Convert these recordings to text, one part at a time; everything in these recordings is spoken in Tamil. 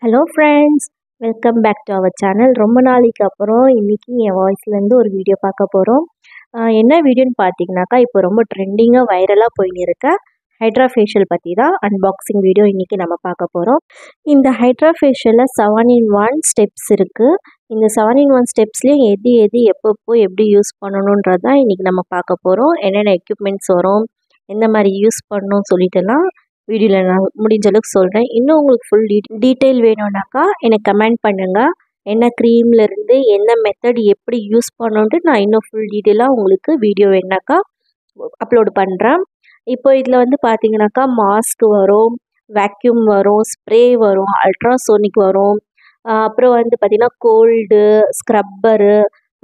hello friends welcome back to our channel ரொம்ப நாளைக்கு அப்புறம் இன்றைக்கி என் வாய்ஸ்லேருந்து ஒரு வீடியோ பார்க்க போகிறோம் என்ன வீடியோன்னு பார்த்தீங்கன்னாக்கா இப்போ ரொம்ப ட்ரெண்டிங்காக வைரலாக போயின்னு இருக்க ஹைட்ரா ஃபேஷியல் பற்றி தான் அன்பாக்சிங் வீடியோ இன்றைக்கி நம்ம பார்க்க போகிறோம் இந்த ஹைட்ரா ஃபேஷியலில் செவன் இன் ஒன் ஸ்டெப்ஸ் இருக்குது இந்த செவன் இன் ஒன் ஸ்டெப்ஸ்லேயும் எது எது எப்பப்போ எப்படி யூஸ் பண்ணணுன்றது தான் இன்றைக்கி நம்ம பார்க்க போகிறோம் என்னென்ன எக்யூப்மெண்ட்ஸ் வரும் எந்த மாதிரி யூஸ் பண்ணணும் சொல்லிட்டுலாம் வீடியோவில் நான் முடிஞ்ச அளவுக்கு சொல்கிறேன் இன்னும் உங்களுக்கு ஃபுல் டீ டீட்டெயில் வேணும்னாக்கா எனக்கு கமெண்ட் பண்ணுங்கள் என்ன க்ரீம்லேருந்து என்ன மெத்தட் எப்படி யூஸ் பண்ணணுன்ட்டு நான் இன்னும் ஃபுல் டீட்டெயிலாக உங்களுக்கு வீடியோ வேணாக்கா அப்லோடு பண்ணுறேன் இப்போ இதில் வந்து பார்த்தீங்கன்னாக்கா மாஸ்க் வரும் வேக்யூம் வரும் ஸ்ப்ரே வரும் அல்ட்ராசோனிக் வரும் அப்புறம் வந்து பார்த்திங்கன்னா கோல்டு ஸ்க்ரப்பரு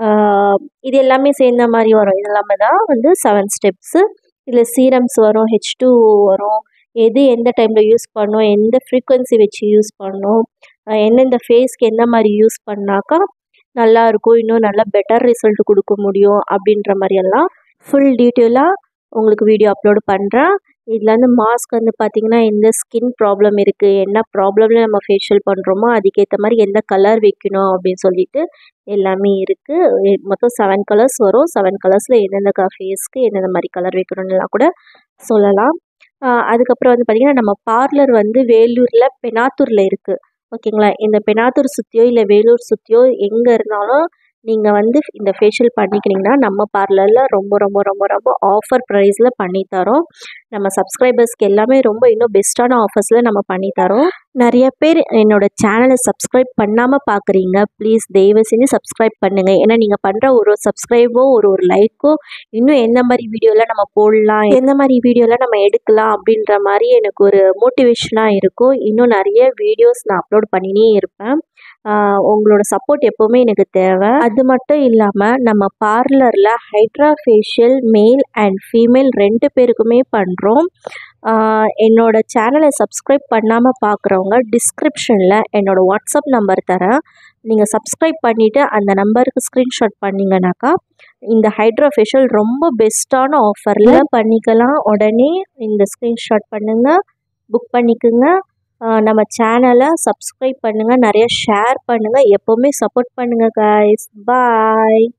இது எல்லாமே சேர்ந்த மாதிரி வரும் இது எல்லாமே தான் வந்து செவன் ஸ்டெப்ஸு இதில் சீரம்ஸ் வரும் ஹெச் டூ வரும் எது எந்த டைமில் யூஸ் பண்ணணும் எந்த ஃப்ரீக்குவென்சி வச்சு யூஸ் பண்ணணும் எந்தெந்த ஃபேஸ்க்கு எந்த மாதிரி யூஸ் பண்ணாக்கா நல்லாயிருக்கும் இன்னும் நல்லா பெட்டர் ரிசல்ட் கொடுக்க முடியும் அப்படின்ற மாதிரியெல்லாம் ஃபுல் டீட்டெயிலாக உங்களுக்கு வீடியோ அப்லோடு பண்ணுறேன் இதில் வந்து மாஸ்க் வந்து பார்த்திங்கன்னா எந்த ஸ்கின் ப்ராப்ளம் இருக்குது என்ன ப்ராப்ளமில் நம்ம ஃபேஷியல் பண்ணுறோமோ அதுக்கேற்ற மாதிரி எந்த கலர் வைக்கணும் அப்படின்னு சொல்லிட்டு எல்லாமே இருக்குது மொத்தம் செவன் கலர்ஸ் வரும் செவன் கலர்ஸில் எந்தெந்த க ஃபேஸ்க்கு எந்தெந்த மாதிரி கலர் வைக்கணும்லாம் கூட சொல்லலாம் அதுக்கப்புறம் வந்து பார்த்திங்கன்னா நம்ம பார்லர் வந்து வேலூரில் பெனாத்தூரில் இருக்குது ஓகேங்களா இந்த பெனாத்தூர் சுற்றியோ இல்லை வேலூர் சுற்றியோ எங்கே இருந்தாலும் நீங்கள் வந்து இந்த ஃபேஷியல் பண்ணிக்கினீங்கன்னா நம்ம பார்லரில் ரொம்ப ரொம்ப ரொம்ப ரொம்ப ஆஃபர் ப்ரைஸில் பண்ணித்தரோம் நம்ம சப்ஸ்கிரைபர்ஸ்க்கு எல்லாமே ரொம்ப இன்னும் பெஸ்ட்டான ஆஃபர்ஸில் நம்ம பண்ணித்தரோம் நிறைய பேர் என்னோடய சேனலை சப்ஸ்கிரைப் பண்ணாமல் பார்க்குறீங்க ப்ளீஸ் தயவு செஞ்சு சப்ஸ்கிரைப் பண்ணுங்கள் ஏன்னா நீங்கள் பண்ணுற ஒரு ஒரு சப்ஸ்கிரைபோ ஒரு ஒரு லைக்கோ இன்னும் எந்த மாதிரி வீடியோவில் நம்ம போடலாம் எந்த மாதிரி வீடியோவில் நம்ம எடுக்கலாம் அப்படின்ற மாதிரி எனக்கு ஒரு மோட்டிவேஷனாக இருக்கும் இன்னும் நிறைய வீடியோஸ் நான் அப்லோட் பண்ணினே இருப்பேன் உங்களோட சப்போர்ட் எப்போவுமே எனக்கு தேவை அது மட்டும் இல்லாமல் நம்ம பார்லரில் hydra facial male and female ரெண்டு பேருக்குமே பண்ணுறோம் என்னோட சேனலை சப்ஸ்கிரைப் பண்ணாமல் பார்க்குறவங்க டிஸ்கிரிப்ஷனில் என்னோடய வாட்ஸ்அப் நம்பர் தரேன் நீங்கள் சப்ஸ்கிரைப் பண்ணிவிட்டு அந்த நம்பருக்கு ஸ்க்ரீன்ஷாட் பண்ணிங்கனாக்கா இந்த ஹைட்ரா ஃபேஷியல் ரொம்ப பெஸ்ட்டான ஆஃபரில் பண்ணிக்கலாம் உடனே இந்த ஸ்க்ரீன்ஷாட் பண்ணுங்கள் புக் பண்ணிக்கோங்க நம்ம சேனலை சப்ஸ்கிரைப் பண்ணுங்கள் நிறைய ஷேர் பண்ணுங்கள் எப்போவுமே சப்போர்ட் பண்ணுங்கள் கைஸ் பாய்